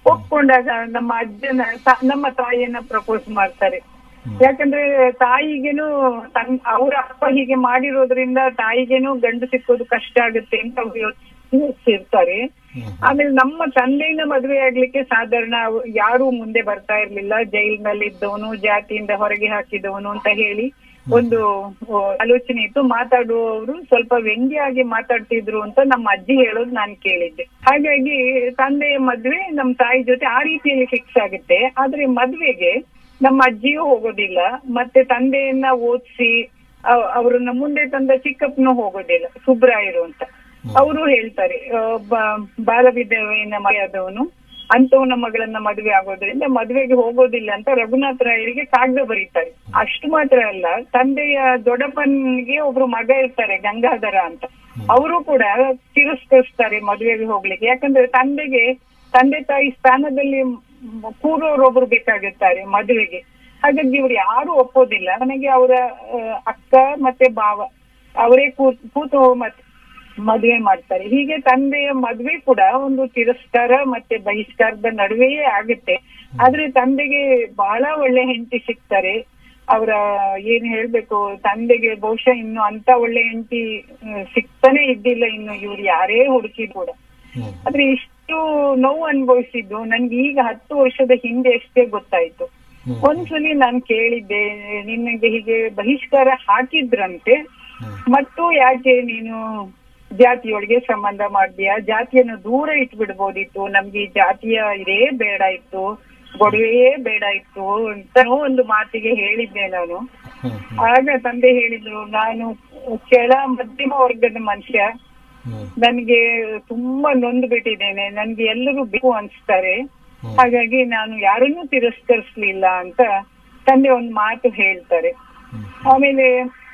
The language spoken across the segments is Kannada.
ಒಪ್ಕೊಂಡಾಗ ನಮ್ಮ ಅಜ್ಜನ ತ- ನಮ್ಮ ತಾಯಿಯನ್ನ ಪ್ರಪೋಸ್ ಮಾಡ್ತಾರೆ ಯಾಕಂದ್ರೆ ತಾಯಿಗೇನು ತನ್ ಅವ್ರ ಅಪ್ಪ ಹೀಗೆ ಮಾಡಿರೋದ್ರಿಂದ ತಾಯಿಗೇನು ಗಂಡು ಸಿಕ್ಕೋದು ಕಷ್ಟ ಆಗುತ್ತೆ ಅಂತ ಅವ್ರು ಯೋಚಿಸಿರ್ತಾರೆ ಆಮೇಲೆ ನಮ್ಮ ತಂದೆನ ಮದುವೆ ಆಗ್ಲಿಕ್ಕೆ ಸಾಧಾರಣ ಅವ್- ಯಾರು ಮುಂದೆ ಬರ್ತಾ ಇರ್ಲಿಲ್ಲ ಜೈಲ್ನಲ್ಲಿ ಇದ್ದವನು ಜಾತಿಯಿಂದ ಹೊರಗೆ ಹಾಕಿದವನು ಅಂತ ಹೇಳಿ ಒಂದು ಆ, ಆಲೋಚನೆ ಇತ್ತು ಮಾತಾಡುವವರು ಸ್ವಲ್ಪ ವ್ಯಂಗ್ಯವಾಗಿ ಮಾತಾಡ್ತಿದ್ರು ಅಂತ ನಮ್ಮ ಅಜ್ಜಿ ಹೇಳೋದು ನಾನು ಕೇಳಿದ್ದೆ ಹಾಗಾಗಿ ತಂದೆಯ ಮದ್ವೆ ನಮ್ಮ ತಾಯಿ ಜೊತೆ ಆ ರೀತಿಯಲ್ಲಿ ಫಿಕ್ಸ್ ಆಗುತ್ತೆ ಆದ್ರೆ ಮದ್ವೆಗೆ ನಮ್ಮ ಅಜ್ಜಿಯೂ ಹೋಗೋದಿಲ್ಲ ಮತ್ತೆ ತಂದೆಯನ್ನ ಓದಿಸಿ ಅವ್ರನ್ನ ಮುಂದೆ ತಂದ ಚಿಕ್ಕಪ್ಪನೂ ಹೋಗೋದಿಲ್ಲ ಸುಬ್ರಾಯರು ಅಂತ ಅವರು ಹೇಳ್ತಾರೆ ಆ, ಬ- ಬಾಲವಿಧವೆಯನ್ನ ಮರೆಯಾದವನು ಅಂತವನ ಮಗಳನ್ನ ಮದುವೆ ಆಗೋದ್ರಿಂದ ಮದುವೆಗೆ ಹೋಗೋದಿಲ್ಲ ಅಂತ ರಘುನಾಥ ರಾಯರಿಗೆ ಕಾಗದ ಬರೀತಾರೆ ಅಷ್ಟು ಮಾತ್ರ ಅಲ್ಲ ತಂದೆಯ ದೊಡ್ಡಪ್ಪನಿಗೆ ಒಬ್ರು ಮಗ ಇರ್ತಾರೆ ಗಂಗಾಧರ ಅಂತ ಅವರು ಕೂಡ ತಿರಸ್ಕರಿಸ್ತಾರೆ ಮದುವೆಗೆ ಹೋಗ್ಲಿಕ್ಕೆ ಯಾಕಂದ್ರೆ ತಂದೆಗೆ ತಂದೆ ತಾಯಿ ಸ್ಥಾನದಲ್ಲಿ ಮ್- ಕೂರೋರೊಬ್ರು ಬೇಕಾಗಿರ್ತಾರೆ ಮದುವೆಗೆ ಹಾಗಾಗಿ ಇವ್ರು ಯಾರು ಒಪ್ಪೋದಿಲ್ಲ ನನಗೆ ಅವರ ಅಕ್ಕ ಮತ್ತೆ ಭಾವ ಅವರೇ ಕೂತ್ ಕೂತು ಮತ್ತೆ ಮದುವೆ ಮಾಡ್ತಾರೆ ಹೀಗೆ ತಂದೆಯ ಮದುವೆ ಕೂಡ ಒಂದು ತಿರಸ್ಕಾರ ಮತ್ತೆ ಬಹಿಷ್ಕಾರದ ನಡುವೆಯೇ ಆಗುತ್ತೆ ಆದ್ರೆ ತಂದೆಗೆ ಬಹಳ ಒಳ್ಳೆ ಹೆಂಡತಿ ಸಿಗ್ತಾರೆ ಅವರ ಏನ್ ಹೇಳ್ಬೇಕು ತಂದೆಗೆ ಬಹುಶಃ ಇನ್ನು ಅಂತ ಒಳ್ಳೆ ಹೆಂಡತಿ ಸಿಗ್ತಾನೆ ಇದ್ದಿಲ್ಲ ಇನ್ನು ಇವ್ರು ಯಾರೇ ಹುಡುಕಿ ಕೂಡ ಆದ್ರೆ ಇಷ್ಟು ನೋವು ಅನುಭವಿಸಿದ್ದು ನನ್ಗೆ ಈಗ ಹತ್ತು ವರ್ಷದ ಹಿಂದೆ ಅಷ್ಟೇ ಗೊತ್ತಾಯ್ತು ಒಂದ್ಸಲಿ ನಾನು ಕೇಳಿದ್ದೆ ನಿನಗೆ ಹೀಗೆ ಬಹಿಷ್ಕಾರ ಹಾಕಿದ್ರಂತೆ ಮತ್ತು ಯಾಕೆ ನೀನು ಜಾತಿಯೊಳಗೆ ಸಂಬಂಧ ಮಾಡ್ತೀಯಾ ಜಾತಿಯನ್ನು ದೂರ ಇಟ್ಬಿಡ್ಬೋದಿತ್ತು ನಮ್ಗೆ ಈ ಜಾತಿಯ ಇದೇ ಬೇಡ ಇತ್ತು ಗೊಡವೆಯೇ ಬೇಡ ಇತ್ತು ಅಂತ ಒಂದು ಮಾತಿಗೆ ಹೇಳಿದ್ದೆ ನಾನು ಆಗ ತಂದೆ ಹೇಳಿದ್ರು ನಾನು ಕೆಳ ಮಧ್ಯಮ ವರ್ಗದ ಮನುಷ್ಯ ನನ್ಗೆ ತುಂಬಾ ನೊಂದು ಬಿಟ್ಟಿದ್ದೇನೆ ನನ್ಗೆ ಎಲ್ಲರೂ ಬೇಕು ಅನ್ಸ್ತಾರೆ ಹಾಗಾಗಿ ನಾನು ಯಾರನ್ನೂ ತಿರಸ್ಕರಿಸ್ಲಿಲ್ಲ ಅಂತ ತಂದೆ ಒಂದು ಮಾತು ಹೇಳ್ತಾರೆ ಆಮೇಲೆ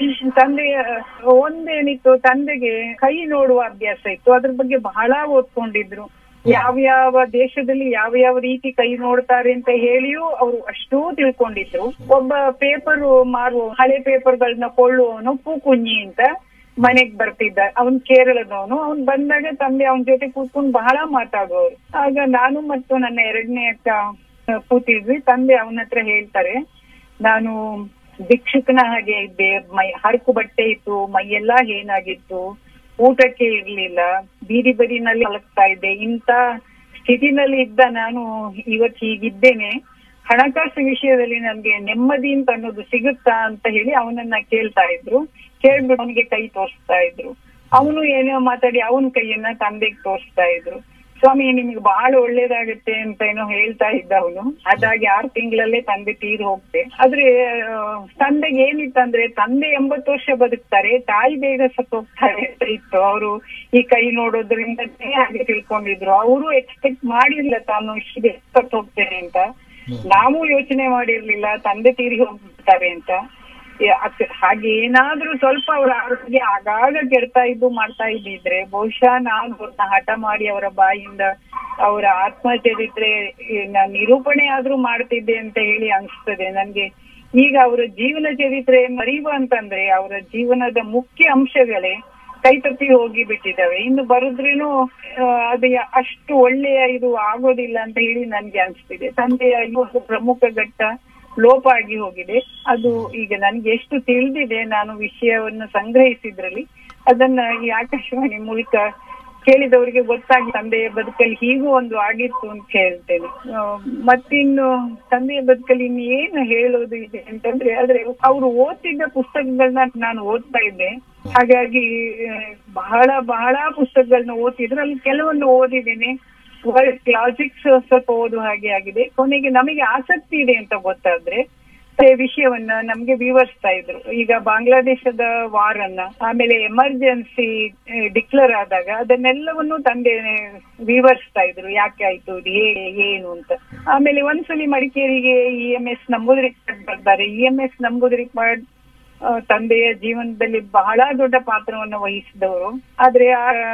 ತಂದೆಯ ಒಂದೇನಿತ್ತು ತಂದೆಗೆ ಕೈ ನೋಡುವ ಅಭ್ಯಾಸ ಇತ್ತು ಅದ್ರ ಬಗ್ಗೆ ಬಹಳ ಓದ್ಕೊಂಡಿದ್ರು ಯಾವ ಯಾವ ದೇಶದಲ್ಲಿ ಯಾವ ಯಾವ ರೀತಿ ಕೈ ನೋಡ್ತಾರೆ ಅಂತ ಹೇಳಿಯೂ ಅವರು ಅಷ್ಟೂ ತಿಳ್ಕೊಂಡಿದ್ರು ಒಬ್ಬ ಪೇಪರ್ ಮಾರುವ ಹಳೆ ಪೇಪರ್ಗಳನ್ನ ಕೊಳ್ಳುವವನು ಪೂಕುഞ്ഞಿ ಅಂತ ಮನೆಗ್ ಬರ್ತಿದ್ದ ಅವನ್ ಕೇರಳದವನು ಅವ್ನ್ ಬಂದಾಗ ತಂದೆ ಅವನ ಜೊತೆ ಕೂತ್ಕೊಂಡು ಬಹಳ ಮಾತಾಡುವವರು ಆಗ ನಾನು ಮತ್ತು ನನ್ನ ಎರಡನೇ ಅಕ್ಕ ಆ, ಕೂತಿದ್ವಿ ತಂದೆ ಅವನ ಹತ್ರ ಹೇಳ್ತಾರೆ ನಾನು ಭಿಕ್ಷುಕನ ಹಾಗೆ ಇದ್ದೆ ಮೈ ಹರಕು ಬಟ್ಟೆ ಇತ್ತು ಮೈಯೆಲ್ಲಾ ಏನಾಗಿತ್ತು ಊಟಕ್ಕೆ ಇರ್ಲಿಲ್ಲ ಬೀದಿ ಬದಿನಲ್ಲಿ ಮಲಗ್ತಾ ಇದ್ದೆ ಇಂತ ಸ್ಥಿತಿನಲ್ಲಿ ಇದ್ದ ನಾನು ಇವತ್ ಹೀಗಿದ್ದೇನೆ ಹಣಕಾಸು ವಿಷಯದಲ್ಲಿ ನನ್ಗೆ ನೆಮ್ಮದಿ ಅಂತ ಅನ್ನೋದು ಸಿಗುತ್ತಾ ಅಂತ ಹೇಳಿ ಅವನನ್ನ ಕೇಳ್ತಾ ಇದ್ರು ಕೇಳ್ಬಿಟ್ಟು ಅವನಿಗೆ ಕೈ ತೋರಿಸ್ತಾ ಇದ್ರು ಅವನು ಏನೋ ಮಾತಾಡಿ ಅವನ ಕೈಯನ್ನ ತಂದೆಗೆ ತೋರಿಸ್ತಾ ಇದ್ರು ಸ್ವಾಮಿ ನಿಮ್ಗೆ ಬಹಳ ಒಳ್ಳೇದಾಗುತ್ತೆ ಅಂತ ಏನೋ ಹೇಳ್ತಾ ಇದ್ದ ಅವನು ಅದಾಗಿ ಆರು ತಿಂಗಳಲ್ಲೇ ತಂದೆ ತೀರ್ ಹೋಗ್ತೆ ಆದ್ರೆ ಆ, ತಂದೆಗೆ ಏನಿತ್ತಂದ್ರೆ ತಂದೆ ಎಂಬತ್ತು ವರ್ಷ ಬದುಕ್ತಾರೆ ತಾಯಿ ಬೇಗ ಸತ್ತೋಗ್ತಾರೆ ಅಂತ ಇತ್ತು ಅವರು ಈ ಕೈ ನೋಡೋದ್ರಿಂದ ಹಾಗೆ ತಿಳ್ಕೊಂಡಿದ್ರು ಅವರು ಎಕ್ಸ್ಪೆಕ್ಟ್ ಮಾಡಿರ್ಲಿಲ್ಲ ತಾನು ಇಷ್ಟು ಬೇಗ ಸತ್ತು ಹೋಗ್ತೇನೆ ಅಂತ ನಾವು ಯೋಚನೆ ಮಾಡಿರ್ಲಿಲ್ಲ ತಂದೆ ತೀರಿ ಹೋಗ್ಬಿಡ್ತಾರೆ ಅಂತ ಏ- ಅಕ್- ಹಾಗೆ ಏನಾದ್ರೂ ಸ್ವಲ್ಪ ಅವರ ಆರೋಗ್ಯ ಆಗಾಗ ಕೆಡ್ತಾ ಇದ್ದು ಮಾಡ್ತಾ ಇದ್ದಿದ್ರೆ ಬಹುಶಃ ನಾನು ಅವ್ರನ್ನ ಹಠ ಮಾಡಿ ಅವರ ಬಾಯಿಂದ ಅವರ ಆತ್ಮಚರಿತ್ರೆ ನ ನಿರೂಪಣೆ ಆದ್ರೂ ಮಾಡ್ತಿದ್ದೆ ಅಂತ ಹೇಳಿ ಅನ್ಸ್ತದೆ ನನ್ಗೆ ಈಗ ಅವರ ಜೀವನ ಚರಿತ್ರೆ ಮರೀವ ಅಂತಂದ್ರೆ ಅವರ ಜೀವನದ ಮುಖ್ಯ ಅಂಶಗಳೇ ಕೈ ತಪ್ಪಿ ಹೋಗಿ ಬಿಟ್ಟಿದ್ದಾವೆ ಇನ್ನು ಬರುದ್ರೇನು ಆ, ಅದು ಯ- ಅಷ್ಟು ಒಳ್ಳೆಯ ಇದು ಆಗೋದಿಲ್ಲ ಅಂತ ಹೇಳಿ ನನ್ಗೆ ಅನ್ಸ್ತಿದೆ ತಂದೆಯ ಈ ಒಂದು ಪ್ರಮುಖ ಘಟ್ಟ ಲೋಪ ಆಗಿ ಹೋಗಿದೆ ಅದು ಈಗ ನನ್ಗೆ ಎಷ್ಟು ತಿಳಿದಿದೆ ನಾನು ವಿಷಯವನ್ನು ಸಂಗ್ರಹಿಸಿದ್ರಲ್ಲಿ ಅದನ್ನ ಈ ಆಕಾಶವಾಣಿ ಮೂಲಕ ಕೇಳಿದವರಿಗೆ ಗೊತ್ತಾಗಿ ತಂದೆಯ ಬದುಕಲ್ಲಿ ಹೀಗೂ ಒಂದು ಆಗಿತ್ತು ಅಂತ ಹೇಳ್ತೇನೆ ಆ, ಮತ್ತಿನ್ನು ತಂದೆಯ ಬದುಕಲ್ಲಿ ಇನ್ನು ಏನು ಹೇಳೋದು ಇದೆ ಅಂತಂದ್ರೆ ಆದ್ರೆ ಅವರು ಓದ್ತಿದ್ದ ಪುಸ್ತಕಗಳನ್ನ ನಾನು ಓದ್ತಾ ಇದ್ದೆ ಹಾಗಾಗಿ ಆ, ಬಹಳ ಬಹಳ ಪುಸ್ತಕಗಳನ್ನ ಓದ್ತಿದ್ರು ಅಲ್ಲಿ ಕೆಲವೊಂದು ಓದಿದ್ದೇನೆ ವರ್ಲ್ಡ್ ಕ್ಲಾಸಿಕ್ಸ್ ಸ್ವಲ್ಪ ಓದುವ ಹಾಗೆ ಆಗಿದೆ ಕೊನೆಗೆ ನಮಗೆ ಆಸಕ್ತಿ ಇದೆ ಅಂತ ಗೊತ್ತಾದ್ರೆ ಈ ವಿಷಯವನ್ನ ನಮ್ಗೆ ವಿವರಿಸ್ತಾ ಇದ್ರು ಈಗ ಬಾಂಗ್ಲಾದೇಶದ ವಾರನ್ನ ಆಮೇಲೆ ಎಮರ್ಜೆನ್ಸಿ ಡಿಕ್ಲೇರ್ ಆದಾಗ ಅದನ್ನೆಲ್ಲವನ್ನು ತಂದೆ ವಿವರಿಸ್ತಾ ಇದ್ರು ಯಾಕೆ ಆಯ್ತು ಇದು ಹೇಗೆ ಏನು ಅಂತ ಆಮೇಲೆ ಒಂದ್ಸಲಿ ಮಡಿಕೇರಿಗೆ ಇ ಎಂ ಎಸ್ ನಂಬೂದಿರಿಪಾಡ್ ಬರ್ತಾರೆ ಇ ಎಂ ಎಸ್ ನಂಬೂದಿರಿಪಾಡ್ ಆ, ತಂದೆಯ ಜೀವನದಲ್ಲಿ ಬಹಳ ದೊಡ್ಡ ಪಾತ್ರವನ್ನು ವಹಿಸಿದವರು ಆದ್ರೆ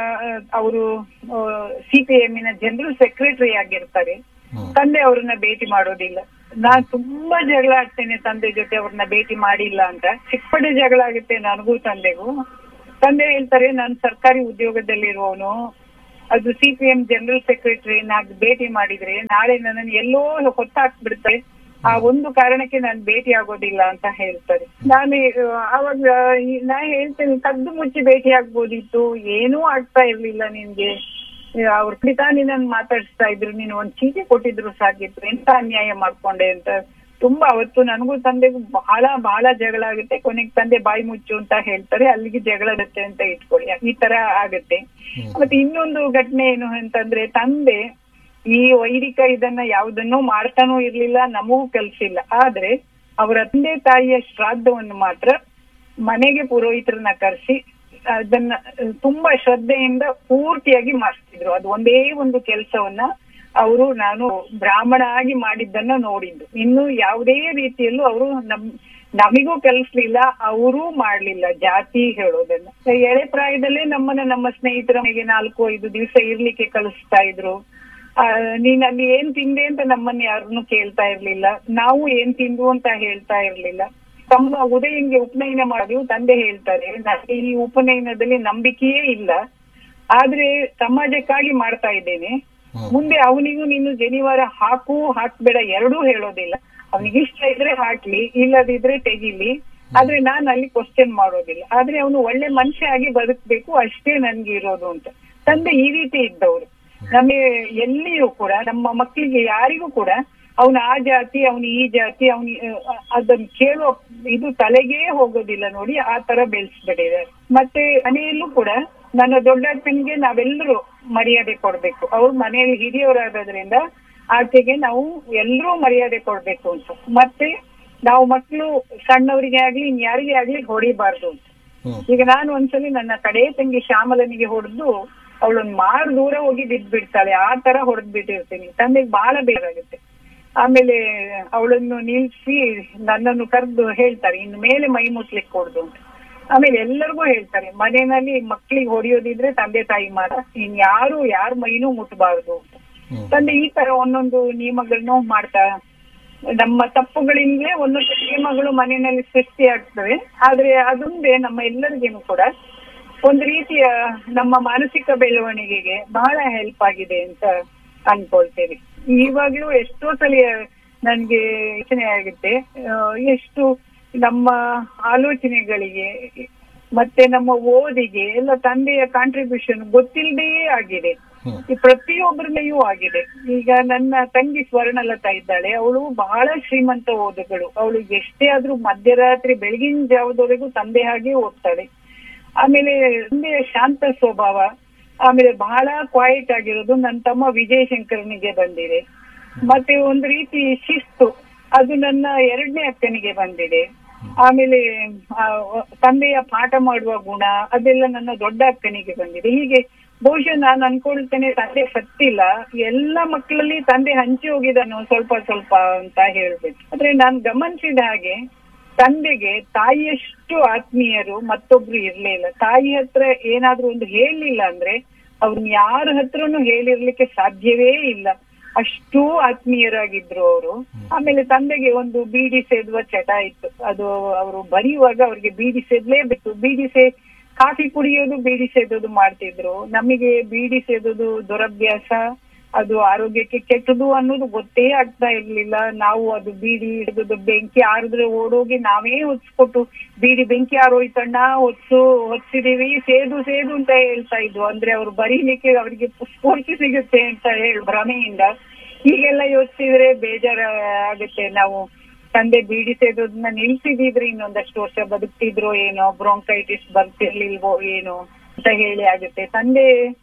ಅವರು ಸಿ ಪಿ ಎಮ್ಮಿನ ಜನರಲ್ ಸೆಕ್ರೆಟರಿ ಆಗಿರ್ತಾರೆ ತಂದೆ ಅವ್ರನ್ನ ಭೇಟಿ ಮಾಡೋದಿಲ್ಲ ನಾನ್ ತುಂಬಾ ಜಗಳ ಆಡ್ತೇನೆ ತಂದೆ ಜೊತೆ ಅವ್ರನ್ನ ಭೇಟಿ ಮಾಡಿಲ್ಲ ಅಂತ ಚಿಕ್ಕಪಡೆ ಜಗಳ ಆಗುತ್ತೆ ನನಗೂ ತಂದೆಗೂ ತಂದೆ ಹೇಳ್ತಾರೆ ನಾನು ಸರ್ಕಾರಿ ಉದ್ಯೋಗದಲ್ಲಿರುವವನು ಅದು C P M general secretary ನಾಗ್ ಭೇಟಿ ಮಾಡಿದ್ರೆ ನಾಳೆ ನನ್ನನ್ನು ಎಲ್ಲೋ ಹೊತ್ತಾಕ್ಬಿಡ್ತಾರೆ ಆ ಒಂದು ಕಾರಣಕ್ಕೆ ನಾನು ಭೇಟಿ ಆಗೋದಿಲ್ಲ ಅಂತ ಹೇಳ್ತಾರೆ ನಾನು ಆ, ಅವಾಗ ಈ- ನಾ ಹೇಳ್ತೇನೆ ಕದ್ದು ಮುಚ್ಚಿ ಭೇಟಿ ಆಗ್ಬೋದಿತ್ತು ಏನೂ ಆಗ್ತಾ ಇರ್ಲಿಲ್ಲ ನಿನ್ಗೆ ಅವ್ರ ಖಂಡಿತ ನಿನ್ನನ್ ಮಾತಾಡಿಸ್ತಾ ಇದ್ರು ನೀನು ಒಂದ್ ಚೀಟಿ ಕೊಟ್ಟಿದ್ರು ಸಾಕಿತ್ತು ಎಂತ ಅನ್ಯಾಯ ಮಾಡ್ಕೊಂಡೆ ಅಂತ ತುಂಬಾ ಅವತ್ತು ನನಗೂ ತಂದೆಗೂ ಬಹಳ ಬಹಳ ಜಗಳ ಆಗುತ್ತೆ ಕೊನೆಗೆ ತಂದೆ ಬಾಯಿ ಮುಚ್ಚು ಅಂತ ಹೇಳ್ತಾರೆ ಅಲ್ಲಿಗೆ ಜಗಳ ಆಗುತ್ತೆ ಅಂತ ಇಟ್ಕೊಳ್ಳಿ ಈ ತರ ಆಗುತ್ತೆ ಮತ್ತೆ ಇನ್ನೊಂದು ಘಟನೆ ಏನು ಅಂತಂದ್ರೆ ತಂದೆ ಈ ವೈದಿಕ ಇದನ್ನ ಯಾವ್ದನ್ನೂ ಮಾಡ್ತಾನೂ ಇರ್ಲಿಲ್ಲ ನಮಗೂ ಕಲ್ಸಿಲ್ಲ ಆದ್ರೆ ಅವರ ತಂದೆ ತಾಯಿಯ ಶ್ರಾದ್ದವನ್ನು ಮಾತ್ರ ಮನೆಗೆ ಪುರೋಹಿತರನ್ನ ಕರೆಸಿ ಅದನ್ನ ತುಂಬಾ ಶ್ರದ್ಧೆಯಿಂದ ಪೂರ್ತಿಯಾಗಿ ಮಾಡಿಸ್ತಿದ್ರು ಅದು ಒಂದೇ ಒಂದು ಕೆಲಸವನ್ನ ಅವರು ನಾನು ಬ್ರಾಹ್ಮಣ ಆಗಿ ಮಾಡಿದ್ದನ್ನ ನೋಡಿದ್ದು ಇನ್ನು ಯಾವುದೇ ರೀತಿಯಲ್ಲೂ ಅವರು ನಮ್ ನಮಿಗೂ ಕಲಿಸ್ಲಿಲ್ಲ ಅವರೂ ಮಾಡ್ಲಿಲ್ಲ ಜಾತಿ ಹೇಳೋದನ್ನ ಎಳೆ ಪ್ರಾಯದಲ್ಲೇ ನಮ್ಮನ್ನ ನಮ್ಮ ಸ್ನೇಹಿತರ ಮನೆಗೆ ನಾಲ್ಕು ಐದು ದಿವಸ ಇರ್ಲಿಕ್ಕೆ ಕಳಿಸ್ತಾ ಇದ್ರು ಆ, ನೀನ್ ಅಲ್ಲಿ ಏನ್ ತಿಂದೆ ಅಂತ ನಮ್ಮನ್ನ ಯಾರನ್ನು ಕೇಳ್ತಾ ಇರ್ಲಿಲ್ಲ ನಾವು ಏನ್ ತಿಂದು ಅಂತ ಹೇಳ್ತಾ ಇರ್ಲಿಲ್ಲ ತಮ್ಮ ಉದಯಂಗೆ ಉಪನಯನ ಮಾಡಿ ತಂದೆ ಹೇಳ್ತಾರೆ ನನಗೆ ಈ ಉಪನಯನದಲ್ಲಿ ನಂಬಿಕೆಯೇ ಇಲ್ಲ ಆದ್ರೆ ಸಮಾಜಕ್ಕಾಗಿ ಮಾಡ್ತಾ ಇದ್ದೇನೆ ಮುಂದೆ ಅವನಿಗೂ ನೀನು ಜನಿವಾರ ಹಾಕು ಹಾಕ್ಬೇಡ ಎರಡೂ ಹೇಳೋದಿಲ್ಲ ಅವನಿಗೆ ಇಷ್ಟ ಇದ್ರೆ ಹಾಕ್ಲಿ ಇಲ್ಲದಿದ್ರೆ ತೆಗಿಲಿ ಆದ್ರೆ ನಾನು ಅಲ್ಲಿ ಕ್ವಶನ್ ಮಾಡೋದಿಲ್ಲ ಆದ್ರೆ ಅವನು ಒಳ್ಳೆ ಮನುಷ್ಯ ಆಗಿ ಬದುಕ್ಬೇಕು ಅಷ್ಟೇ ನನ್ಗೆ ಇರೋದು ಅಂತ ತಂದೆ ಈ ರೀತಿ ಇದ್ದವರು ನಮಗೆ ಎಲ್ಲಿಯೂ ಕೂಡ ನಮ್ಮ ಮಕ್ಕಳಿಗೆ ಯಾರಿಗೂ ಕೂಡ ಅವನು ಆ ಜಾತಿ ಅವನು ಈ ಜಾತಿ ಅವನು ಅದನ್ನ ಕೇಳೋ ಇದು ತಲೆಗೇ ಹೋಗೋದಿಲ್ಲ ನೋಡಿ ಆ ತರ ಬೆಳೆಸ್ಬಿಟ್ಟಿದ್ದಾರೆ ಮತ್ತೆ ಮನೆಯಲ್ಲೂ ಕೂಡ ನನ್ನ ದೊಡ್ಡ ಅಕ್ಕನಿಗೆ ನಾವೆಲ್ಲರೂ ಮರ್ಯಾದೆ ಕೊಡ್ಬೇಕು ಅವ್ರು ಮನೆಯಲ್ಲಿ ಹಿರಿಯವರಾಗೋದ್ರಿಂದ ಆಚೆಗೆ ನಾವು ಎಲ್ಲರೂ ಮರ್ಯಾದೆ ಕೊಡ್ಬೇಕು ಅಂತ ಮತ್ತೆ ನಾವು ಮಕ್ಕಳು ಸಣ್ಣವರಿಗೆ ಆಗ್ಲಿ ಇನ್ ಯಾರಿಗೇ ಆಗ್ಲಿ ಹೊಡಿಬಾರ್ದು ಅಂತ ಹ್ಮ್ ಈಗ ನಾನು ಒಂದ್ಸಲಿ ನನ್ನ ಕಡೆ ತಂಗಿ ಶ್ಯಾಮಲನಿಗೆ ಹೊಡೆದು ಅವಳೊಂದ್ ಮಾರ್ ದೂರ ಹೋಗಿ ಬಿದ್ದು ಬಿಡ್ತಾಳೆ ಆ ತರ ಹೊಡೆದ್ ಬಿಟ್ಟಿರ್ತೀನಿ ತಂದೆಗೆ ಬಹಳ ಬೇರಾಗುತ್ತೆ ಆಮೇಲೆ ಅವಳನ್ನು ನಿಲ್ಸಿ ನನ್ನನ್ನು ಕರೆದು ಹೇಳ್ತಾರೆ ಇನ್ನು ಮೇಲೆ ಮೈ ಮುಟ್ಲಿಕ್ಕೆ ಕೊಡ್ದು ಅಂತ ಆಮೇಲೆ ಎಲ್ಲರಿಗೂ ಹೇಳ್ತಾರೆ ಮನೆಯಲ್ಲಿ ಮಕ್ಳಿಗೆ ಹೊಡೆಯೋದಿದ್ರೆ ತಂದೆ ತಾಯಿ ಮಾಡ ಇನ್ ಯಾರು ಯಾರ ಮೈನೂ ಮುಟ್ಬಾರ್ದು ಅಂತ ಹ್ಮ್ ತಂದೆ ಈ ತರ ಒಂದೊಂದು ನಿಯಮಗಳನ್ನು ಮಾಡ್ತಾ ನಮ್ಮ ತಪ್ಪುಗಳಿಂದಲೇ ಒಂದೊಂದು ನಿಯಮಗಳು ಮನೆಯಲ್ಲಿ ಸೃಷ್ಟಿ ಆಗ್ತವೆ ಆದ್ರೆ ಅದೊಂದೇ ನಮ್ಮ ಎಲ್ಲರಿಗೇನು ಕೂಡ ಒಂದು ರೀತಿಯ ನಮ್ಮ ಮಾನಸಿಕ ಬೆಳವಣಿಗೆಗೆ ಬಹಳ ಹೆಲ್ಪ್ ಆಗಿದೆ ಅಂತ ಅನ್ಕೊಳ್ತೇನೆ ಇವಾಗ್ಲೂ ಎಷ್ಟೋ ಸಲ ನನ್ಗೆ ಯೋಚನೆ ಆಗುತ್ತೆ ಆ, ಎಷ್ಟು ನಮ್ಮ ಆಲೋಚನೆಗಳಿಗೆ ಮತ್ತೆ ನಮ್ಮ ಓದಿಗೆ ಎಲ್ಲ ತಂದೆಯ ಕಾಂಟ್ರಿಬ್ಯೂಷನ್ ಗೊತ್ತಿಲ್ಲದೇ ಆಗಿದೆ ಹ್ಮ್ ಈ ಪ್ರತಿಯೊಬ್ಬರ ಮೇಲೂ ಆಗಿದೆ ಈಗ ನನ್ನ ತಂಗಿ ಸ್ವರ್ಣಲತಾ ಇದ್ದಾಳೆ ಅವಳು ಬಹಳ ಶ್ರೀಮಂತ ಓದುಗಳು ಅವಳು ಎಷ್ಟೇ ಆದ್ರೂ ಮಧ್ಯರಾತ್ರಿ ಬೆಳಗಿನ ಜಾವದವರೆಗೂ ತಂದೆ ಹಾಗೆ ಓದ್ತಾಳೆ ಆಮೇಲೆ ತಂದೆಯ ಶಾಂತ ಸ್ವಭಾವ ಆಮೇಲೆ ಬಹಳ ಕ್ವಾಯಿಟ್ ಆಗಿರೋದು ನನ್ನ ತಮ್ಮ ವಿಜಯ್ ಶಂಕರನಿಗೆ ಬಂದಿದೆ ಮತ್ತೆ ಒಂದು ರೀತಿ ಶಿಸ್ತು ಅದು ನನ್ನ ಎರಡನೇ ಅಕ್ಕನಿಗೆ ಬಂದಿದೆ ಆಮೇಲೆ ಆ, ತಂದೆಯ ಪಾಠ ಮಾಡುವ ಗುಣ ಅದೆಲ್ಲ ನನ್ನ ದೊಡ್ಡ ಅಕ್ಕನಿಗೆ ಬಂದಿದೆ ಹೀಗೆ ಬಹುಶಃ ನಾನು ಅನ್ಕೊಳ್ತೇನೆ ತಂದೆ ಸತ್ತಿಲ್ಲ ಎಲ್ಲ ಮಕ್ಕಳಲ್ಲಿ ತಂದೆ ಹಂಚಿ ಹೋಗಿದ್ದಾನು ಸ್ವಲ್ಪ ಸ್ವಲ್ಪ ಅಂತ ಹೇಳ್ಬೇಕು ಆದ್ರೆ ನಾನು ಗಮನಿಸಿದ ಹಾಗೆ ತಂದೆಗೆ ತಾಯಿಯಷ್ಟು ಆತ್ಮೀಯರು ಮತ್ತೊಬ್ರು ಇರ್ಲೇ ಇಲ್ಲ ತಾಯಿ ಹತ್ರ ಏನಾದ್ರೂ ಒಂದು ಹೇಳಿಲ್ಲ ಅಂದ್ರೆ ಅವ್ರನ್ನ ಯಾರ ಹತ್ರನೂ ಹೇಳಿರ್ಲಿಕ್ಕೆ ಸಾಧ್ಯವೇ ಇಲ್ಲ ಅಷ್ಟೂ ಆತ್ಮೀಯರಾಗಿದ್ರು ಅವರು ಆಮೇಲೆ ತಂದೆಗೆ ಒಂದು ಬೀಡಿ ಸೇದುವ ಚಟ ಇತ್ತು ಅದು ಅವರು ಬರೆಯುವಾಗ ಅವ್ರಿಗೆ ಬೀಡಿ ಸೇದ್ಲೇಬೇಕು ಬೀಡಿ ಸೇ ಕಾಫಿ ಕುಡಿಯೋದು ಬೀಡಿ ಸೇದೋದು ಮಾಡ್ತಿದ್ರು ನಮಗೆ ಬೀಡಿ ಸೇದೋದು ದುರಭ್ಯಾಸ ಅದು ಆರೋಗ್ಯಕ್ಕೆ ಕೆಟ್ಟದು ಅನ್ನೋದು ಗೊತ್ತೇ ಆಗ್ತಾ ಇರ್ಲಿಲ್ಲ ನಾವು ಅದು ಬೀಡಿ ಸೇದೋದು ಬೆಂಕಿ ಆರಿದ್ರೆ ಓಡೋಗಿ ನಾವೇ ಹೊಚ್ಕೊಟ್ಟು ಬೀಡಿ ಬೆಂಕಿ ಆರೋಯ್ತಣ್ಣ ಹೊತ್ಸು ಹೊತ್ಸಿದೀವಿ ಸೇದು ಸೇದು ಅಂತ ಹೇಳ್ತಾ ಇದ್ವು ಅಂದ್ರೆ ಅವ್ರು ಬರೀಲಿಕ್ಕೆ ಅವರಿಗೆ ಸ್ಫೂರ್ತಿ ಸಿಗುತ್ತೆ ಅಂತ ಹೇಳಿ ಭ್ರಮೆಯಿಂದ ಹೀಗೆಲ್ಲ ಯೋಚಿಸಿದ್ರೆ ಬೇಜಾರ ಆಗುತ್ತೆ ನಾವು ತಂದೆ ಬೀಡಿ ಸೇದೋದನ್ನ ನಿಲ್ಸಿದಿದ್ರೆ ಇನ್ನೊಂದಷ್ಟು ವರ್ಷ ಬದುಕ್ತಿದ್ರೋ ಏನೋ ಬ್ರೋಂಕೈಟಿಸ್ ಬರ್ತಿರ್ಲಿಲ್ವೋ ಏನೋ ಅಂತ ಹೇಳಿ ಆಗುತ್ತೆ ತಂದೆ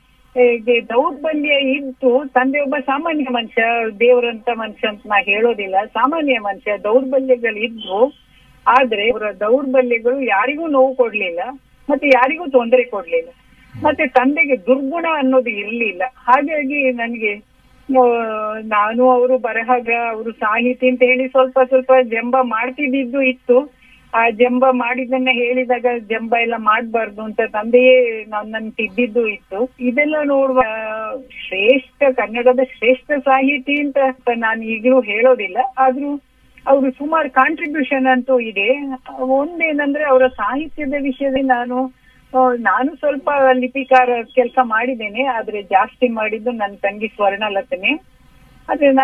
ಗೆ ದೌರ್ಬಲ್ಯ ಇದ್ದು ತಂದೆ ಒಬ್ಬ ಸಾಮಾನ್ಯ ಮನುಷ್ಯ ದೇವರಂತ ಮನುಷ್ಯ ಅಂತ ನಾ ಹೇಳೋದಿಲ್ಲ ಸಾಮಾನ್ಯ ಮನುಷ್ಯ ದೌರ್ಬಲ್ಯಗಳಿದ್ದು ಆದ್ರೆ ಅವರ ದೌರ್ಬಲ್ಯಗಳು ಯಾರಿಗೂ ನೋವು ಕೊಡ್ಲಿಲ್ಲ ಮತ್ತೆ ಯಾರಿಗೂ ತೊಂದರೆ ಕೊಡ್ಲಿಲ್ಲ ಮತ್ತೆ ತಂದೆಗೆ ದುರ್ಗುಣ ಅನ್ನೋದು ಇರ್ಲಿಲ್ಲ ಹಾಗಾಗಿ ನನಗೆ ಆ, ನಾನು ಅವರು ಬರಹಾಗ ಅವರು ಸಾಹಿತಿ ಅಂತ ಹೇಳಿ ಸ್ವಲ್ಪ ಸ್ವಲ್ಪ ಜಂಬ ಮಾಡ್ತಿದ್ದಿದ್ದು ಇತ್ತು ಆ ಜಂಬ ಮಾಡಿದ್ದನ್ನ ಹೇಳಿದಾಗ ಜಂಬ ಎಲ್ಲ ಮಾಡ್ಬಾರ್ದು ಅಂತ ತಂದೆಯೇ ನನ್ನನ್ನು ತಿದ್ದಿದ್ದು ಇತ್ತು ಇದೆಲ್ಲ ನೋಡುವ ಶ್ರೇಷ್ಠ ಕನ್ನಡದ ಶ್ರೇಷ್ಠ ಸಾಹಿತಿ ಅಂತ ನಾನು ಈಗಲೂ ಹೇಳೋದಿಲ್ಲ ಆದ್ರೂ ಅವರು ಸುಮಾರು ಕಾಂಟ್ರಿಬ್ಯೂಷನ್ ಅಂತೂ ಇದೆ ಒಂದೇನಂದ್ರೆ ಅವರ ಸಾಹಿತ್ಯದ ವಿಷಯದಲ್ಲಿ ನಾನು ಆ, ನಾನು ಸ್ವಲ್ಪ ಲಿಪಿಕಾರ ಕೆಲಸ ಮಾಡಿದ್ದೇನೆ ಆದ್ರೆ ಜಾಸ್ತಿ ಮಾಡಿದ್ದು ನನ್ನ ತಂಗಿ ಸ್ವರ್ಣಲತನೆ ಆದ್ರೆ